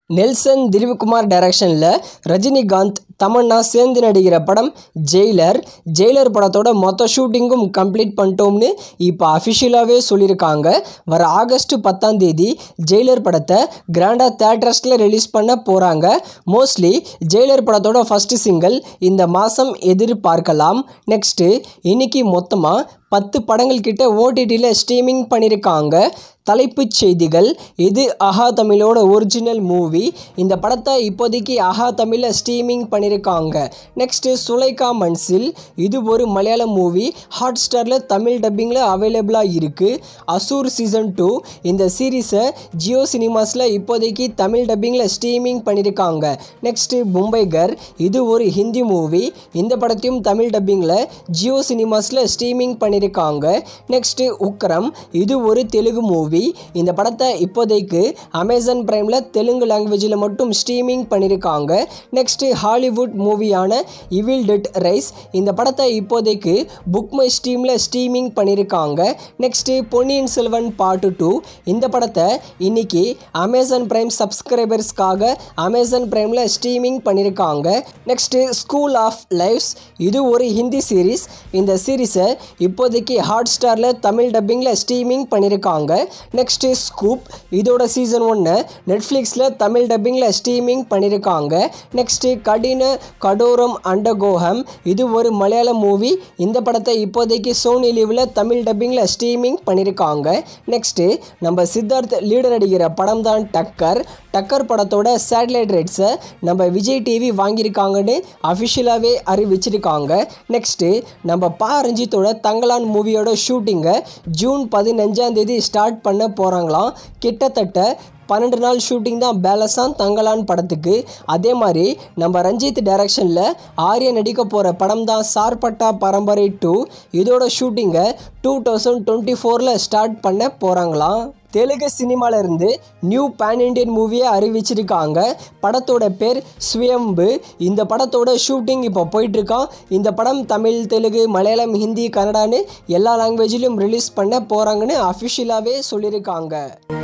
Nelson Dilipkumar டைரக்ஷனில் ரஜினிகாந்த் தமன்னா சேர்ந்து நடிக்கிற படம் ஜெயிலர் ஜெயிலர் படத்தோட மொத்த ஷூட்டிங்கும் கம்ப்ளீட் பண்ணிட்டோம்னு இப்போ அஃபிஷியலாகவே சொல்லியிருக்காங்க வர ஆகஸ்ட் பத்தாம் தேதி ஜெயிலர் படத்தை கிராண்டாக தேட்டர்ஸில் ரிலீஸ் பண்ண போகிறாங்க மோஸ்ட்லி ஜெயிலர் படத்தோட ஃபஸ்ட்டு சிங்கிள் இந்த மாதம் எதிர்பார்க்கலாம் நெக்ஸ்ட்டு இன்னைக்கு மொத்தமாக பத்து படங்கள் கிட்ட ஓடிடியில் ஸ்ட்ரீமிங் பண்ணியிருக்காங்க தலைப்புச் செய்திகள் இது அஹா தமிழோட ஒரிஜினல் மூவி இந்த படத்தை இப்போதைக்கு அஹா தமிழில் ஸ்ட்ரீமிங் பண்ணியிருக்காங்க நெக்ஸ்ட்டு சுலைகா மன்சில் இது ஒரு மலையாள மூவி ஹாட் ஸ்டாரில் தமிழ் டப்பிங்கில் அவைலபிளாக இருக்குது அசூர் சீசன் டூ இந்த சீரீஸை ஜியோ சினிமாஸில் இப்போதைக்கு தமிழ் டப்பிங்கில் ஸ்ட்ரீமிங் பண்ணியிருக்காங்க நெக்ஸ்ட்டு மும்பைகர் இது ஒரு ஹிந்தி மூவி இந்த படத்தையும் தமிழ் டப்பிங்கில் ஜியோ சினிமாஸில் ஸ்ட்ரீமிங் பண்ணியிருக்காங்க நெக்ஸ்ட்டு உக்ரம் இது ஒரு தெலுங்கு மூவி இந்த படத்தை இப்போதைக்கு அமேசான் பிரைமில் தெலுங்கு லாங்குவேஜில் மட்டும் ஸ்ட்ரீமிங் பண்ணியிருக்காங்க நெக்ஸ்ட்டு ஹாலிவுட் மூவியான இவில் டெட் ரைஸ் இந்த படத்தை இப்போதைக்கு புக் மை ஸ்ட்ரீமில் ஸ்ட்ரீமிங் பண்ணியிருக்காங்க next Ponniyin Selvan part two இந்த படத்தை இன்னைக்கு அமேசான் பிரைம் சப்ஸ்கிரைபர்ஸ்க்காக அமேசான் பிரைமில் ஸ்ட்ரீமிங் பண்ணியிருக்காங்க நெக்ஸ்ட்டு ஸ்கூல் ஆஃப் லைஃப்ஸ் இது ஒரு ஹிந்தி சீரீஸ் இந்த சீரீஸை இப்போதைக்கு ஹாட் ஸ்டாரில் தமிழ் டப்பிங்கில் ஸ்ட்ரீமிங் பண்ணியிருக்காங்க நெக்ஸ்ட்டு ஸ்கூப் இதோட சீசன் ஒன்று நெட்ஃப்ளிக்ஸில் தமிழ் டப்பிங்கில் ஸ்ட்ரீமிங் பண்ணியிருக்காங்க நெக்ஸ்ட்டு கடின கடோரம் அண்டகோகம் இது ஒரு மலையாள மூவி இந்த படத்தை இப்போதைக்கு சோனி லீவில் தமிழ் டப்பிங்கில் ஸ்ட்ரீமிங் பண்ணியிருக்காங்க நெக்ஸ்ட்டு நம்ம சித்தார்த் லீடர் நடிக்கிற படம் தான் டக்கர் டக்கர் படத்தோட சேட்டலைட் ரைட்ஸை நம்ம விஜய் டிவி வாங்கியிருக்காங்கன்னு அஃபிஷியலாகவே அறிவிச்சிருக்காங்க நெக்ஸ்ட்டு நம்ம பா ரஞ்சித்தோட தங்கலான் மூவியோட ஷூட்டிங்கை ஜூன் பதினஞ்சாம் தேதி ஸ்டார்ட் பண்ண போகிறாங்களாம் கிட்டத்தட்ட பன்னெண்டு நாள் ஷூட்டிங் தான் பேலன்ஸான் தங்கலான் படத்துக்கு அதே மாதிரி நம்ம ரஞ்சித் டைரக்ஷனில் ஆர்யா நடிக்க போகிற படம் தான் சார்பட்டா பரம்பரை டூ இதோட ஷூட்டிங்கை டூ தௌசண்ட் டுவெண்ட்டி ஃபோரில் ஸ்டார்ட் பண்ண போகிறாங்களாம் தெலுங்கு சினிமாவிலேருந்து நியூ பேன் இண்டியன் மூவியை அறிவிச்சிருக்காங்க படத்தோட பேர் சுயம்பு இந்த படத்தோட ஷூட்டிங் இப்போ போயிட்டுருக்கான் இந்த படம் தமிழ் தெலுங்கு மலையாளம் ஹிந்தி கன்னடான்னு எல்லா லாங்குவேஜிலும் ரிலீஸ் பண்ண போகிறாங்கன்னு அஃபிஷியலாகவே சொல்லியிருக்காங்க